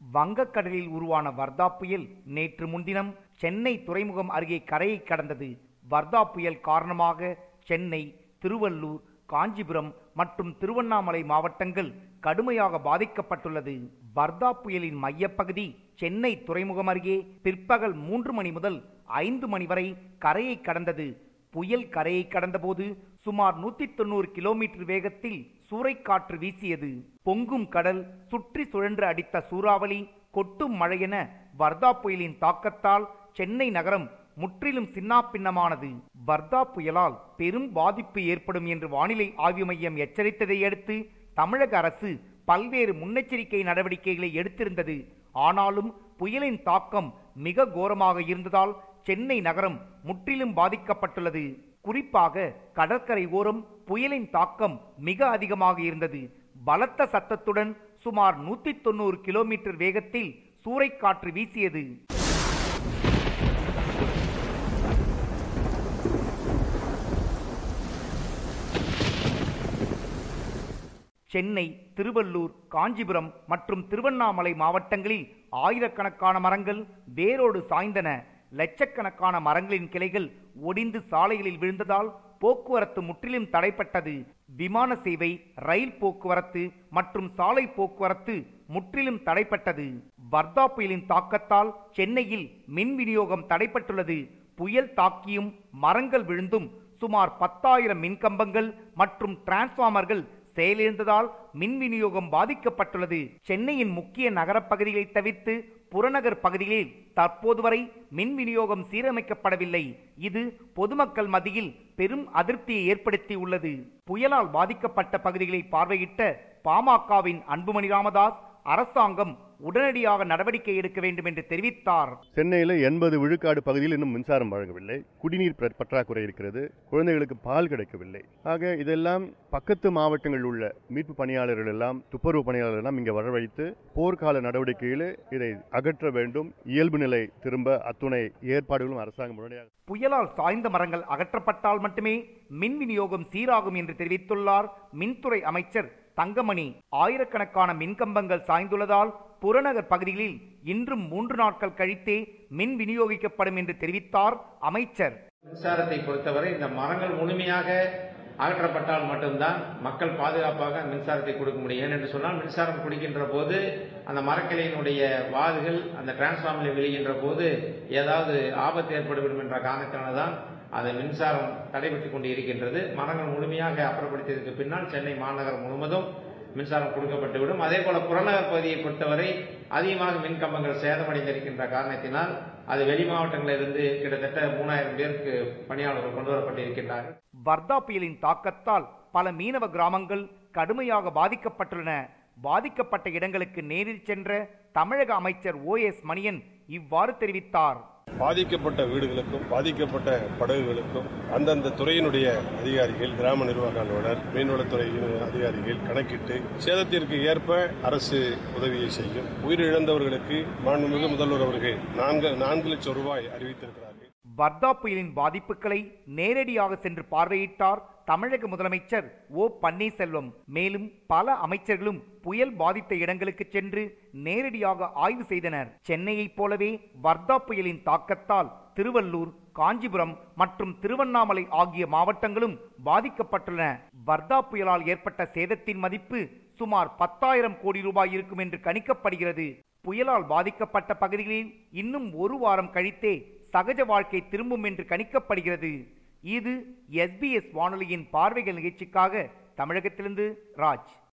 வங்கக்கடலில் உருவான வர்தா புயல் நேற்று முன்தினம் சென்னை துறைமுகம் அருகே கரையை கடந்தது வர்தா புயல் காரணமாக சென்னை திருவள்ளூர் காஞ்சிபுரம் மற்றும் திருவண்ணாமலை மாவட்டங்கள் கடுமையாக பாதிக்கப்பட்டுள்ளது வர்தா புயலின் மையப்பகுதி சென்னை துறைமுகம் அருகே பிற்பகல் மூன்று மணி முதல் ஐந்து மணி வரை கரையை கடந்தது புயல் கரையை கடந்தபோது சுமார் நூத்தி தொண்ணூறு கிலோமீட்டர் வேகத்தில் சூறைக்காற்று வீசியது பொங்கும் கடல் சுற்றி சுழன்று அடித்த சூறாவளி கொட்டும் மழையென வர்தா புயலின் தாக்கத்தால் சென்னை நகரம் முற்றிலும் சின்னாபின்னமானது வர்தா புயலால் பெரும் பாதிப்பு ஏற்படும் என்று வானிலை ஆய்வு மையம் எச்சரித்ததை அடுத்து தமிழக அரசு பல்வேறு முன்னெச்சரிக்கை நடவடிக்கைகளை எடுத்திருந்தது ஆனாலும் புயலின் தாக்கம் மிக கோரமாக இருந்ததால் சென்னை நகரம் முற்றிலும் பாதிக்கப்பட்டுள்ளது குறிப்பாக கடற்கரை ஓரம் புயலின் தாக்கம் மிக அதிகமாக இருந்தது பலத்த சத்தத்துடன் சுமார் நூத்தி தொண்ணூறு கிலோமீட்டர் வேகத்தில் சூறைக்காற்று வீசியது சென்னை திருவள்ளூர் காஞ்சிபுரம் மற்றும் திருவண்ணாமலை மாவட்டங்களில் ஆயிரக்கணக்கான மரங்கள் வேரோடு சாய்ந்தன லட்சக்கணக்கான மரங்களின் கிளைகள் ஒடிந்து சாலைகளில் விழுந்ததால் போக்குவரத்து முற்றிலும் தடைப்பட்டது விமான சேவை ரயில் போக்குவரத்து மற்றும் சாலை போக்குவரத்து முற்றிலும் தடைப்பட்டது வர்தா புயலின் தாக்கத்தால் சென்னையில் மின் விநியோகம் தடைப்பட்டுள்ளது புயல் தாக்கியும் மரங்கள் விழுந்தும் சுமார் பத்தாயிரம் மின்கம்பங்கள் மற்றும் டிரான்ஸ்பார்மர்கள் செயலிழந்ததால் மின் விநியோகம் பாதிக்கப்பட்டுள்ளது சென்னையின் முக்கிய நகரப் பகுதிகளை தவிர்த்து புறநகர் பகுதிகளில் தற்போது வரை மின் விநியோகம் சீரமைக்கப்படவில்லை இது பொதுமக்கள் மத்தியில் பெரும் அதிருப்தியை ஏற்படுத்தியுள்ளது புயலால் பாதிக்கப்பட்ட பகுதிகளை பார்வையிட்ட பாமகவின் அன்புமணி ராமதாஸ் அரசாங்கம் உடனடியாக நடவடிக்கை எடுக்க வேண்டும் என்று தெரிவித்தார் சென்னையில் எண்பது விழுக்காடு பகுதியில் இன்னும் மின்சாரம் வழங்கவில்லை குடிநீர் பற்- பற்றாக்குறை இருக்கிறது குழந்தைகளுக்கு பால் கிடைக்கவில்லை ஆக இதெல்லாம் பக்கத்து மாவட்டங்களில் உள்ள மீட்பு பணியாளர்கள் எல்லாம் துப்புரவு பணியாளர்கள் எல்லாம் இங்கே வரவழைத்து போர்க்கால நடவடிக்கையில் இதை அகற்ற வேண்டும் இயல்பு நிலை திரும்ப அத்துணை ஏற்பாடுகளும் அரசாங்கம் உடனடியாக புயலால் சாய்ந்த மரங்கள் அகற்றப்பட்டால் மட்டுமே மின் விநியோகம் சீராகும் என்று தெரிவித்துள்ளார் மின்துறை அமைச்சர் தங்கமணி ஆயிரக்கணக்கான மின்கம்பங்கள் சாய்ந்துள்ளதால் புறநகர் பகுதிகளில் இன்றும் மூன்று நாட்கள் கழித்தே மின் விநியோகிக்கப்படும் என்று தெரிவித்தார் அமைச்சர் மின்சாரத்தை பொறுத்தவரை இந்த மரங்கள் முழுமையாக அகற்றப்பட்டால் மட்டும்தான் மக்கள் பாதுகாப்பாக மின்சாரத்தை கொடுக்க முடியும் ஏனென்று சொன்னால் மின்சாரம் குடிக்கின்ற போது அந்த மரக்கிளையினுடைய வாதுகள் அந்த டிரான்ஸ்பார்மரில் விழுகின்ற போது ஏதாவது ஆபத்து ஏற்படுவிடும் என்ற காரணத்தினால தான் அது மின்சாரம் தடைபட்டுக் கொண்டு இருக்கின்றது மரங்கள் முழுமையாக அப்புறப்படுத்தியதற்கு பின்னால் சென்னை மாநகரம் முழுவதும் மின்சாரம் கொடுக்கப்பட்டுவிடும் அதே போல புறநகர் பகுதியை பொறுத்தவரை அதிகமாக மின் கம்பங்கள் சேதமடைந்திருக்கின்ற காரணத்தினால் அது வெளி மாவட்டங்களிலிருந்து கிட்டத்தட்ட மூணாயிரம் பேருக்கு பணியாளர்கள் கொண்டு வரப்பட்டிருக்கின்றார்கள் வர்தா புயலின் தாக்கத்தால் பல மீனவ கிராமங்கள் கடுமையாக பாதிக்கப்பட்டுள்ளன பாதிக்கப்பட்ட இடங்களுக்கு நேரில் சென்ற தமிழக அமைச்சர் ஓ எஸ் மணியன் இவ்வாறு தெரிவித்தார் பாதிக்கப்பட்ட வீடுகளுக்கும் பாதிக்கப்பட்ட படகுகளுக்கும் அந்தந்த துறையினுடைய அதிகாரிகள் கிராம நிர்வாக அலுவலர் மீன்வளத்துறை அதிகாரிகள் கணக்கிட்டு சேதத்திற்கு ஏற்ப அரசு உதவியை செய்யும் உயிரிழந்தவர்களுக்கு மாண்புமிகு முதல்வர் அவர்கள் நான்கு நான்கு லட்சம் ரூபாய் அறிவித்திருக்கிறார்கள் வர்தா புயலின் பாதிப்புகளை நேரடியாக சென்று பார்வையிட்டார் தமிழக முதலமைச்சர் ஓ பன்னீர்செல்வம் மேலும் பல அமைச்சர்களும் புயல் பாதித்த இடங்களுக்கு சென்று நேரடியாக ஆய்வு செய்தனர் சென்னையைப் போலவே வர்தா புயலின் தாக்கத்தால் திருவள்ளூர் காஞ்சிபுரம் மற்றும் திருவண்ணாமலை ஆகிய மாவட்டங்களும் பாதிக்கப்பட்டுள்ளன வர்தா புயலால் ஏற்பட்ட சேதத்தின் மதிப்பு சுமார் பத்தாயிரம் கோடி ரூபாய் இருக்கும் என்று கணிக்கப்படுகிறது புயலால் பாதிக்கப்பட்ட பகுதிகளில் இன்னும் ஒரு வாரம் கழித்தே சகஜ வாழ்க்கை திரும்பும் என்று கணிக்கப்படுகிறது இது எஸ்பிஎஸ் வானொலியின் பார்வைகள் நிகழ்ச்சிக்காக தமிழகத்திலிருந்து ராஜ்